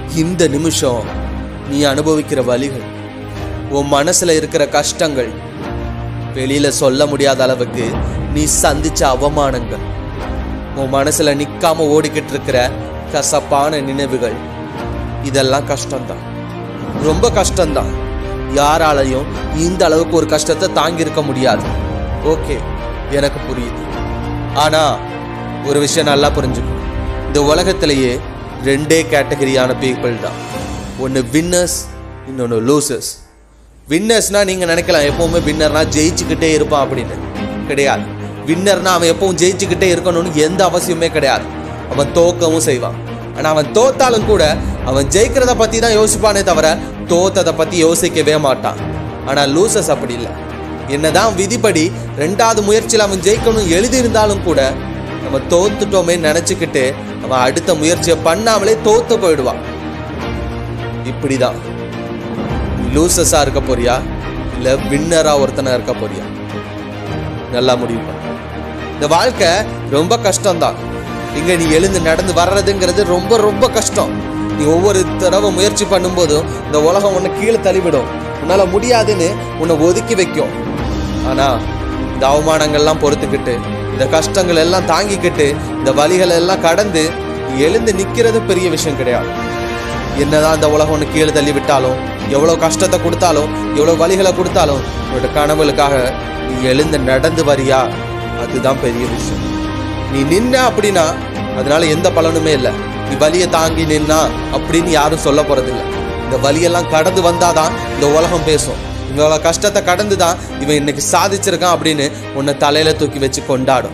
இந்த நிமிஷம் நீ அனுபவிக்கிற வலிகள் உன் மனசுல இருக்கிற கஷ்டங்கள் வெளியில சொல்ல முடியாத அளவுக்கு நீ சந்திச்ச அவமானங்கள் உன் மனசுல நிக்காம ஓடிக்கிட்டு இருக்கிற கசப்பான நினைவுகள் இதெல்லாம் கஷ்டம்தான் ரொம்ப கஷ்டம்தான் யாராலையும் இந்த அளவுக்கு ஒரு கஷ்டத்தை தாங்கி இருக்க முடியாது ஓகே எனக்கு புரியுது ஆனா ஒரு விஷயம் நல்லா புரிஞ்சுக்கணும் இந்த உலகத்திலேயே ரெண்டே கேட்டகரியான பீப்புள் தான் ஒன்று வின்னர்ஸ் இன்னொன்று லூசர்ஸ் வின்னர்ஸ்னா நீங்க நினைக்கலாம் எப்பவுமே வின்னர்னா ஜெயிச்சுக்கிட்டே இருப்பான் அப்படின்னு கிடையாது வின்னர்னா அவன் எப்பவும் ஜெயிச்சுக்கிட்டே இருக்கணும்னு எந்த அவசியமே கிடையாது அவன் தோக்கவும் செய்வான் ஆனா அவன் தோத்தாலும் கூட அவன் ஜெயிக்கிறத பத்தி தான் யோசிப்பானே தவிர தோத்ததை பத்தி யோசிக்கவே மாட்டான் ஆனா லூசஸ் அப்படி இல்லை என்னதான் விதிப்படி ரெண்டாவது முயற்சியில் அவன் ஜெயிக்கணும் எழுதியிருந்தாலும் கூட நம்ம தோத்துட்டோமே நினைச்சுக்கிட்டு அவன் அடுத்த முயற்சியை பண்ணாமலே தோத்து போயிடுவான் இப்படிதான் லூசஸா இருக்க போறியா இல்ல வின்னரா ஒருத்தனா இருக்க போறியா நல்லா முடிவு பண்ணு இந்த வாழ்க்கை ரொம்ப கஷ்டம்தான் இங்க நீ எழுந்து நடந்து வர்றதுங்கிறது ரொம்ப ரொம்ப கஷ்டம் நீ ஒவ்வொரு தடவை முயற்சி பண்ணும்போதும் இந்த உலகம் உன்னை கீழே தள்ளிவிடும் உன்னால முடியாதுன்னு உன்னை ஒதுக்கி வைக்கும் ஆனா இந்த அவமானங்கள்லாம் பொறுத்துக்கிட்டு இந்த கஷ்டங்கள் எல்லாம் தாங்கிக்கிட்டு இந்த வலிகளை எல்லாம் கடந்து நீ எழுந்து நிக்கிறது பெரிய விஷயம் கிடையாது என்னதான் இந்த உலகம் ஒன்று கீழே தள்ளி விட்டாலும் எவ்வளோ கஷ்டத்தை கொடுத்தாலும் எவ்வளோ வலிகளை கொடுத்தாலும் உன்னோட கனவுகளுக்காக நீ எழுந்து நடந்து வரியா அதுதான் பெரிய விஷயம் நீ நின்ன அப்படின்னா அதனால எந்த பலனுமே இல்லை நீ வலியை தாங்கி நின்னா அப்படின்னு யாரும் சொல்ல போறதில்ல இந்த வலியெல்லாம் கடந்து வந்தாதான் இந்த உலகம் பேசும் இவங்களோட கஷ்டத்தை கடந்து தான் இவன் இன்னைக்கு சாதிச்சிருக்கான் அப்படின்னு உன்னை தலையில தூக்கி வச்சு கொண்டாடும்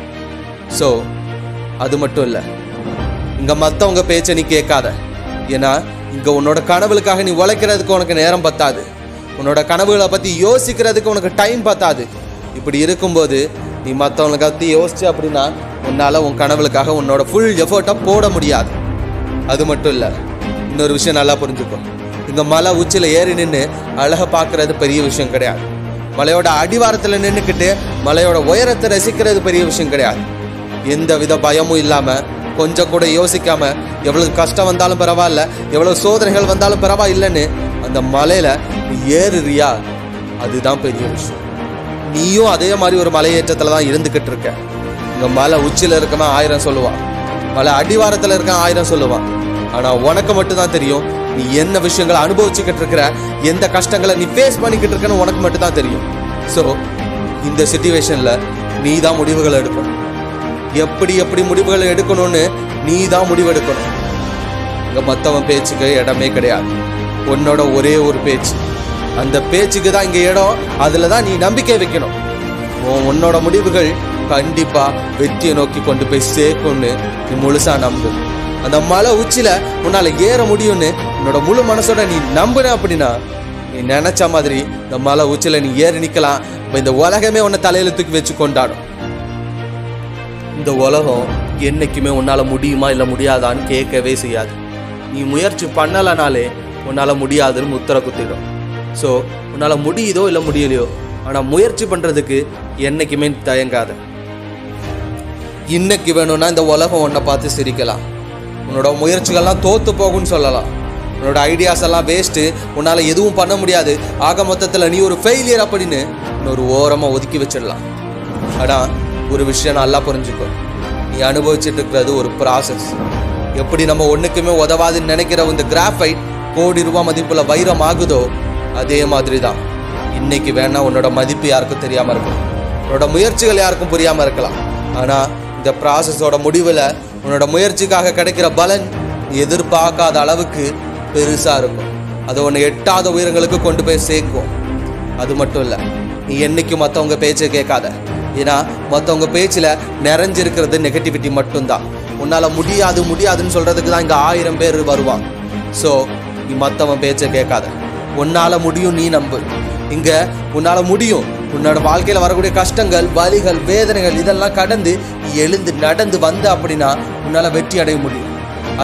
ஸோ அது மட்டும் இல்லை இங்க மத்தவங்க பேச்சை நீ கேட்காத ஏன்னா இங்க உன்னோட கனவுகளுக்காக நீ உழைக்கிறதுக்கு உனக்கு நேரம் பத்தாது உன்னோட கனவுகளை பத்தி யோசிக்கிறதுக்கு உனக்கு டைம் பத்தாது இப்படி இருக்கும்போது நீ மற்றவங்களை பத்தி யோசிச்சு அப்படின்னா உன்னால உன் கனவுகளுக்காக உன்னோட ஃபுல் எஃபர்ட்டை போட முடியாது அது மட்டும் இல்லை இன்னொரு விஷயம் நல்லா புரிஞ்சுக்கோ இங்க மலை உச்சில ஏறி நின்று அழகை பார்க்கறது பெரிய விஷயம் கிடையாது மலையோட அடிவாரத்துல நின்றுக்கிட்டு மலையோட உயரத்தை ரசிக்கிறது பெரிய விஷயம் கிடையாது எந்த வித பயமும் இல்லாம கொஞ்சம் கூட யோசிக்காம எவ்வளவு கஷ்டம் வந்தாலும் பரவாயில்ல எவ்வளவு சோதனைகள் வந்தாலும் பரவாயில்லைன்னு அந்த மலையில நீ ஏறுறியா அதுதான் பெரிய விஷயம் நீயும் அதே மாதிரி ஒரு மலையேற்றத்துல தான் இருந்துகிட்டு இருக்க இங்க மலை உச்சில இருக்கவன் ஆயிரம் சொல்லுவான் மலை அடிவாரத்துல இருக்கான் ஆயிரம் சொல்லுவான் ஆனா உனக்கு மட்டும் தான் தெரியும் நீ என்ன விஷயங்களை அனுபவிச்சுக்கிட்டு இருக்கிற எந்த கஷ்டங்களை நீ ஃபேஸ் பண்ணிக்கிட்டு இருக்கன்னு உனக்கு மட்டும் தான் தெரியும் ஸோ இந்த சுச்சுவேஷன்ல நீ தான் முடிவுகள் எடுக்கணும் எப்படி எப்படி முடிவுகளை எடுக்கணும்னு நீ தான் முடிவெடுக்கணும் இங்க மத்தவன் பேச்சுக்கு இடமே கிடையாது உன்னோட ஒரே ஒரு பேச்சு அந்த பேச்சுக்கு தான் இங்க இடம் அதுல தான் நீ நம்பிக்கை வைக்கணும் உன் உன்னோட முடிவுகள் கண்டிப்பா வெற்றியை நோக்கி கொண்டு போய் சேர்க்கும்னு நீ முழுசா நம்பு அந்த மலை உச்சில உன்னால ஏற முடியும்னு உன்னோட முழு மனசோட நீ நம்புன அப்படின்னா நீ நினைச்ச மாதிரி இந்த மலை உச்சில நீ ஏறி நிக்கலாம் இப்ப இந்த உலகமே உன்னை தலையில தூக்கி வச்சு கொண்டாடும் இந்த உலகம் என்னைக்குமே உன்னால முடியுமா இல்லை முடியாதான்னு கேட்கவே செய்யாது நீ முயற்சி பண்ணலனாலே உன்னால முடியாதுன்னு முத்திர குத்திடும் ஸோ உன்னால முடியுதோ இல்லை முடியலையோ ஆனால் முயற்சி பண்றதுக்கு என்னைக்குமே தயங்காத இன்னைக்கு வேணும்னா இந்த உலகம் உன்னை பார்த்து சிரிக்கலாம் உன்னோட முயற்சிகள்லாம் தோத்து போகும்னு சொல்லலாம் உன்னோட ஐடியாஸ் எல்லாம் வேஸ்ட்டு உன்னால் எதுவும் பண்ண முடியாது ஆக மொத்தத்தில் நீ ஒரு ஃபெயிலியர் அப்படின்னு இன்னொரு ஓரமாக ஒதுக்கி வச்சிடலாம் ஆனால் ஒரு விஷயம் நல்லா புரிஞ்சுக்கோ நீ அனுபவிச்சுட்டு இருக்கிறது ஒரு ப்ராசஸ் எப்படி நம்ம ஒன்றுக்குமே உதவாதுன்னு நினைக்கிற இந்த கிராஃபைட் கோடி ரூபாய் மதிப்புல வைரம் ஆகுதோ அதே மாதிரி தான் இன்னைக்கு வேணா உன்னோட மதிப்பு யாருக்கும் தெரியாம இருக்கும் உன்னோட முயற்சிகள் யாருக்கும் புரியாம இருக்கலாம் ஆனா இந்த ப்ராசஸோட முடிவுல உன்னோட முயற்சிக்காக கிடைக்கிற பலன் நீ எதிர்பார்க்காத அளவுக்கு பெருசா இருக்கும் அது உன்னை எட்டாத உயரங்களுக்கு கொண்டு போய் சேர்க்கும் அது மட்டும் இல்ல நீ என்னைக்கும் மத்தவங்க பேச்சை கேட்காத ஏன்னா மத்தவங்க பேச்சுல நிறைஞ்சிருக்கிறது நெகட்டிவிட்டி மட்டும்தான் உன்னால முடியாது முடியாதுன்னு சொல்றதுக்கு தான் இங்க ஆயிரம் பேர் வருவான் ஸோ நீ மத்தவன் பேச்சை கேட்காத உன்னால முடியும் நீ நம்பு இங்க உன்னால முடியும் உன்னோட வாழ்க்கையில வரக்கூடிய கஷ்டங்கள் வலிகள் வேதனைகள் இதெல்லாம் கடந்து நீ எழுந்து நடந்து வந்த அப்படின்னா உன்னால வெற்றி அடைய முடியும்